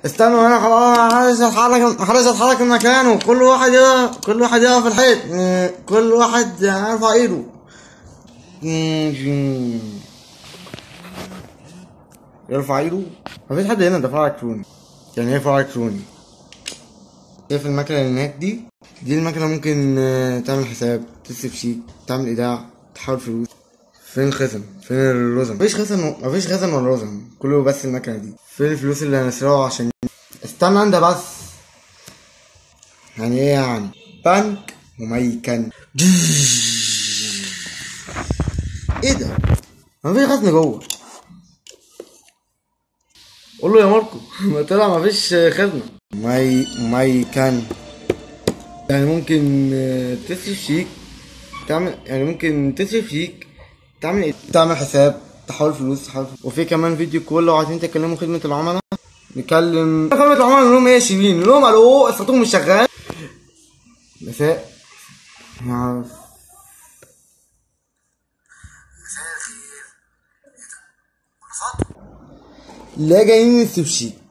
استنوا هنا خلاص محدش يتحرك محدش يتحرك من مكانه كل واحد يقف كل واحد يقف في الحيط م- كل واحد يرفع ايده م- يرفع ايده مفيش حد هنا دفاع الكتروني يعني ايه دفاع الكتروني شايف المكنة اللي هناك دي دي المكنة ممكن آه، تعمل حساب تصرف شيك تعمل ايداع تحول فلوس فين الخزن فين الرزم مفيش خزن مفيش خزن ولا رزم كله بس المكنة دي فين الفلوس اللي هنسرقها عشان استنى انت بس يعني ايه يعني بنك وميكن ايه ده مفيش خزن جوه قول له يا ماركو ما طلع مفيش خزنة مي ميكن يعني ممكن آه، تصرف شيك تعمل يعني ممكن تصرف شيك تعمل ايه تعمل حساب تحول فلوس تحول فلوس. وفي كمان فيديو كول لو عايزين تكلموا خدمة العملاء نكلم خدمة العملاء نقول لهم ايه يا شيرين نقول لهم الو الصوتهم مش شغال مساء مع لا جايين من السوشي